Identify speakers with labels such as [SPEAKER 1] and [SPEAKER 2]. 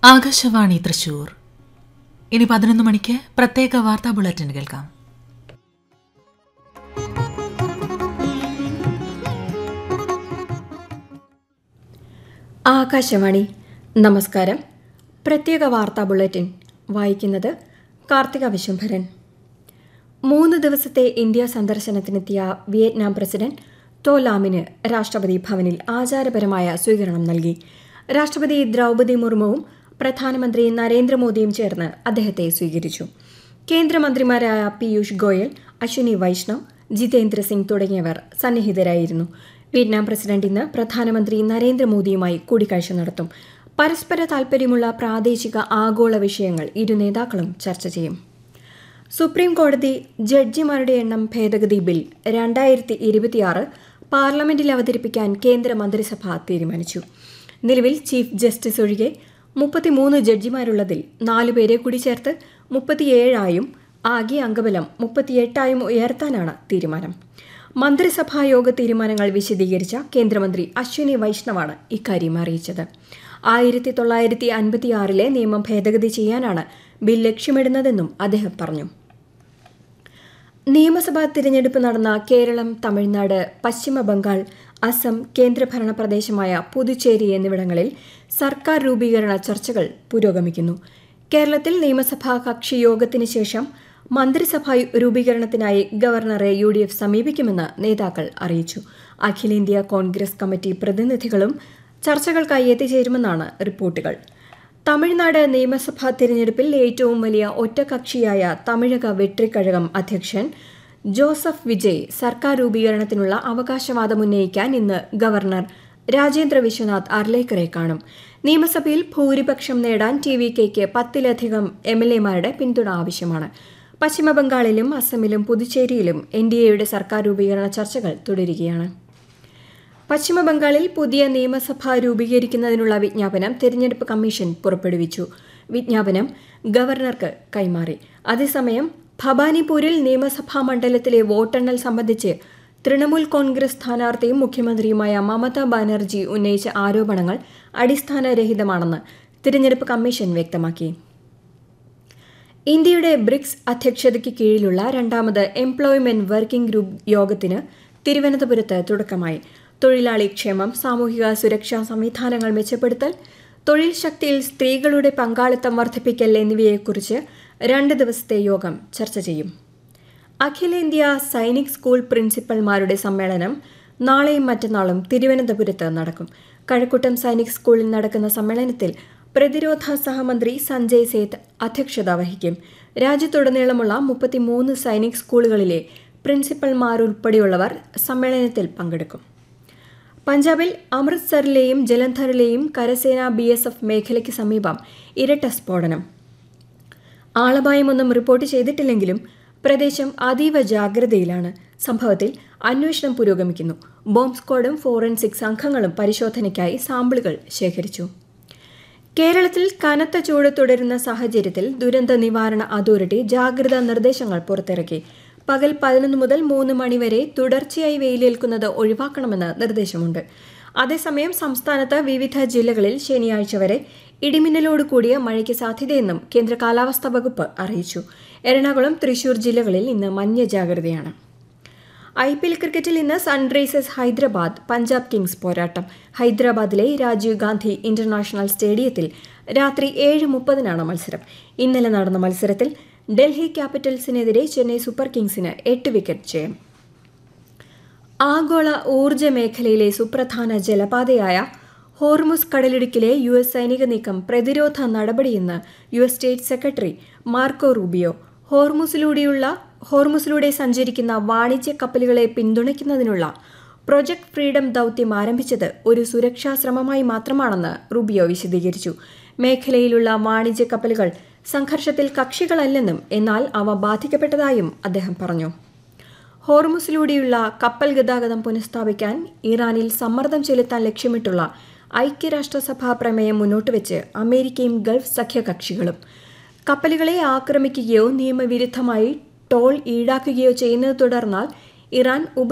[SPEAKER 1] ആകാശവാണി തൃശൂർ ഇനി പതിനൊന്ന് മണിക്ക് പ്രത്യേക വാർത്താ ബുള്ളറ്റിൻ കേൾക്കാം
[SPEAKER 2] ആകാശവാണി നമസ്കാരം പ്രത്യേക വാർത്താ ബുള്ളറ്റിൻ വായിക്കുന്നത് കാർത്തിക വിശംഭരൻ മൂന്ന് ദിവസത്തെ ഇന്ത്യ സന്ദർശനത്തിനെത്തിയ വിയറ്റ്നാം പ്രസിഡന്റ് ടോ ലാമിന് രാഷ്ട്രപതി ഭവനിൽ ആചാരപരമായ സ്വീകരണം നൽകി രാഷ്ട്രപതി ദ്രൗപദി മുർമുവും പ്രധാനമന്ത്രി നരേന്ദ്രമോദിയും ചേർന്ന് അദ്ദേഹത്തെ സ്വീകരിച്ചു കേന്ദ്രമന്ത്രിമാരായ പീയൂഷ് ഗോയൽ അശ്വിനി വൈഷ്ണവ് ജിതേന്ദ്ര സിംഗ് തുടങ്ങിയവർ സന്നിഹിതരായിരുന്നു വിയറ്റ്നാം പ്രസിഡന്റ് ഇന്ന് പ്രധാനമന്ത്രി നരേന്ദ്രമോദിയുമായി കൂടിക്കാഴ്ച നടത്തും പരസ്പര താൽപ്പര്യമുള്ള പ്രാദേശിക ആഗോള വിഷയങ്ങൾ ഇരു നേതാക്കളും ചർച്ച ചെയ്യും സുപ്രീം കോടതി ജഡ്ജിമാരുടെ എണ്ണം ഭേദഗതി ബിൽ രണ്ടായിരത്തി ഇരുപത്തിയാറ് പാർലമെന്റിൽ അവതരിപ്പിക്കാൻ കേന്ദ്ര മന്ത്രിസഭ തീരുമാനിച്ചു നിലവിൽ ചീഫ് ജസ്റ്റിസ് ഒഴികെ മുപ്പത്തിമൂന്ന് ജഡ്ജിമാരുള്ളതിൽ നാലുപേരെ കൂടി ചേർത്ത് മുപ്പത്തിയേഴായും ആകെ അംഗബലം മുപ്പത്തിയെട്ടായും ഉയർത്താനാണ് തീരുമാനം മന്ത്രിസഭാ യോഗ തീരുമാനങ്ങൾ വിശദീകരിച്ച കേന്ദ്രമന്ത്രി അശ്വിനി വൈഷ്ണവാണ് ഇക്കാര്യം അറിയിച്ചത് ആയിരത്തി തൊള്ളായിരത്തി അൻപത്തിയാറിലെ നിയമം ഭേദഗതി ചെയ്യാനാണ് ബിൽ ലക്ഷ്യമിടുന്നതെന്നും അദ്ദേഹം പറഞ്ഞു നിയമസഭാ തിരഞ്ഞെടുപ്പ് നടന്ന കേരളം തമിഴ്നാട് പശ്ചിമ ബംഗാൾ അസം കേന്ദ്രഭരണ പ്രദേശമായ പുതുച്ചേരി എന്നിവിടങ്ങളിൽ സർക്കാർ രൂപീകരണ ചർച്ചകൾ പുരോഗമിക്കുന്നു കേരളത്തിൽ നിയമസഭാ കക്ഷി യോഗത്തിന് ശേഷം മന്ത്രിസഭാ രൂപീകരണത്തിനായി ഗവർണറെ യു ഡി എഫ് സമീപിക്കുമെന്ന് നേതാക്കൾ അറിയിച്ചു അഖിലേന്ത്യാ കോൺഗ്രസ് കമ്മിറ്റി പ്രതിനിധികളും ചർച്ചകൾക്കായി എത്തിച്ചേരുമെന്നാണ് റിപ്പോർട്ടുകൾ തമിഴ്നാട് നിയമസഭാ തിരഞ്ഞെടുപ്പിൽ ഏറ്റവും വലിയ ഒറ്റകക്ഷിയായ തമിഴക വെട്രിക്കഴകം അധ്യക്ഷൻ ജോസഫ് വിജയ് സർക്കാർ രൂപീകരണത്തിനുള്ള അവകാശവാദം ഉന്നയിക്കാൻ ഇന്ന് ഗവർണർ രാജേന്ദ്ര വിശ്വനാഥ് അർലേക്കറെ കാണും നിയമസഭയിൽ ഭൂരിപക്ഷം നേടാൻ ടി വി കെക്ക് പത്തിലധികം എം എൽ എമാരുടെ പിന്തുണ ആവശ്യമാണ് പശ്ചിമബംഗാളിലും അസമിലും പുതുച്ചേരിയിലും എൻ ഡി എയുടെ സർക്കാർ രൂപീകരണ ചർച്ചകൾ തുടരുകയാണ് പശ്ചിമബംഗാളിൽ പുതിയ നിയമസഭ രൂപീകരിക്കുന്നതിനുള്ള വിജ്ഞാപനം തെരഞ്ഞെടുപ്പ് കമ്മീഷൻ പുറപ്പെടുവിച്ചു വിജ്ഞാപനം ഗവർണർക്ക് കൈമാറി അതേസമയം ഭവാനിപൂരിൽ നിയമസഭാ മണ്ഡലത്തിലെ വോട്ടെണ്ണൽ സംബന്ധിച്ച് തൃണമൂൽ കോൺഗ്രസ് സ്ഥാനാർത്ഥിയും മുഖ്യമന്ത്രിയുമായ മമതാ ബാനർജി ഉന്നയിച്ച ആരോപണങ്ങൾ അടിസ്ഥാനരഹിതമാണെന്ന് തിരഞ്ഞെടുപ്പ് കമ്മീഷൻ വ്യക്തമാക്കി ഇന്ത്യയുടെ ബ്രിക്സ് അധ്യക്ഷതയ്ക്ക് കീഴിലുള്ള രണ്ടാമത് എംപ്ലോയ്മെന്റ് വർക്കിംഗ് ഗ്രൂപ്പ് യോഗത്തിന് തിരുവനന്തപുരത്ത് തുടക്കമായി തൊഴിലാളി ക്ഷേമം സാമൂഹിക സുരക്ഷാ സംവിധാനങ്ങൾ മെച്ചപ്പെടുത്തൽ തൊഴിൽ ശക്തിയിൽ സ്ത്രീകളുടെ പങ്കാളിത്തം വർദ്ധിപ്പിക്കൽ എന്നിവയെക്കുറിച്ച് രണ്ട് ദിവസത്തെ യോഗം ചർച്ച ചെയ്യും അഖിലേന്ത്യാ സൈനിക് സ്കൂൾ പ്രിൻസിപ്പൽമാരുടെ സമ്മേളനം നാളെയും മറ്റന്നാളും തിരുവനന്തപുരത്ത് നടക്കും കഴക്കൂട്ടം സൈനിക് സ്കൂളിൽ നടക്കുന്ന സമ്മേളനത്തിൽ പ്രതിരോധ സഹമന്ത്രി സഞ്ജയ് സേത്ത് അധ്യക്ഷത വഹിക്കും രാജ്യത്തുടനീളമുള്ള മുപ്പത്തിമൂന്ന് സൈനിക് സ്കൂളുകളിലെ പ്രിൻസിപ്പൽമാരുൾപ്പെടെയുള്ളവർ സമ്മേളനത്തിൽ പങ്കെടുക്കും പഞ്ചാബിൽ അമൃത്സറിലെയും ജലന്ധറിലെയും കരസേന ബി എസ് എഫ് മേഖലയ്ക്ക് സമീപം ഇരട്ട സ്ഫോടനം ആളപായമൊന്നും റിപ്പോർട്ട് ചെയ്തിട്ടില്ലെങ്കിലും പ്രദേശം അതീവ ജാഗ്രതയിലാണ് സംഭവത്തിൽ അന്വേഷണം പുരോഗമിക്കുന്നു ബോംബ് സ്ക്വാഡും ഫോറൻസിക് സംഘങ്ങളും പരിശോധനയ്ക്കായി സാമ്പിളുകൾ ശേഖരിച്ചു കേരളത്തിൽ കനത്ത ചൂട് തുടരുന്ന സാഹചര്യത്തിൽ ദുരന്ത നിവാരണ അതോറിറ്റി ജാഗ്രതാ നിർദ്ദേശങ്ങൾ പുറത്തിറക്കി പകൽ പതിനൊന്ന് മുതൽ മൂന്ന് മണിവരെ തുടർച്ചയായി വെയിലേൽക്കുന്നത് ഒഴിവാക്കണമെന്ന് നിർദ്ദേശമുണ്ട് അതേസമയം സംസ്ഥാനത്ത് വിവിധ ജില്ലകളിൽ ശനിയാഴ്ച വരെ ഇടിമിന്നലോട് കൂടിയ മഴയ്ക്ക് സാധ്യതയെന്നും കേന്ദ്ര കാലാവസ്ഥാ വകുപ്പ് അറിയിച്ചു എറണാകുളം തൃശൂർ ജില്ലകളിൽ ഇന്ന് മഞ്ഞ ജാഗ്രതയാണ് ഐ പി എൽ ക്രിക്കറ്റിൽ ഇന്ന് സൺറൈസേഴ്സ് ഹൈദരാബാദ് പഞ്ചാബ് കിങ്സ് പോരാട്ടം ഹൈദരാബാദിലെ രാജീവ് ഗാന്ധി ഇന്റർനാഷണൽ സ്റ്റേഡിയത്തിൽ രാത്രി ഏഴ് മുപ്പതിനാണ് മത്സരം ഇന്നലെ നടന്ന മത്സരത്തിൽ ഡൽഹി ക്യാപിറ്റൽസിനെതിരെ ചെന്നൈ സൂപ്പർ കിങ്സിന് എട്ട് വിക്കറ്റ് ജയം ആഗോള ഊർജ്ജ മേഖലയിലെ സുപ്രധാന ജലപാതയായ ഹോർമുസ് കടലിടുക്കിലെ യു എസ് സൈനിക നീക്കം പ്രതിരോധ നടപടിയെന്ന് U S state secretary Marco Rubio ഹോർമുസിലൂടെയുള്ള ഹോർമുസിലൂടെ സഞ്ചരിക്കുന്ന വാണിജ്യ കപ്പലുകളെ പിന്തുണയ്ക്കുന്നതിനുള്ള പ്രൊജക്ട് ഫ്രീഡം ദൗത്യം ആരംഭിച്ചത് ഒരു സുരക്ഷാ ശ്രമമായി മാത്രമാണെന്ന് റൂബിയോ വിശദീകരിച്ചു മേഖലയിലുള്ള വാണിജ്യ കപ്പലുകൾ സംഘർഷത്തിൽ കക്ഷികളല്ലെന്നും എന്നാൽ അവ ബാധിക്കപ്പെട്ടതായും അദ്ദേഹം പറഞ്ഞു ഹോർമുസിലൂടെയുള്ള കപ്പൽ ഗതാഗതം പുനഃസ്ഥാപിക്കാൻ ഇറാനിൽ സമ്മർദ്ദം ചെലുത്താൻ ലക്ഷ്യമിട്ടുള്ള ഐക്യരാഷ്ട്രസഭാ പ്രമേയം മുന്നോട്ടുവെച്ച് അമേരിക്കയും ഗൾഫ് സഖ്യകക്ഷികളും കപ്പലുകളെ ആക്രമിക്കുകയോ നിയമവിരുദ്ധമായി ടോൾ ഈടാക്കുകയോ ചെയ്യുന്നത് തുടർന്നാൽ ഇറാൻ ഉപ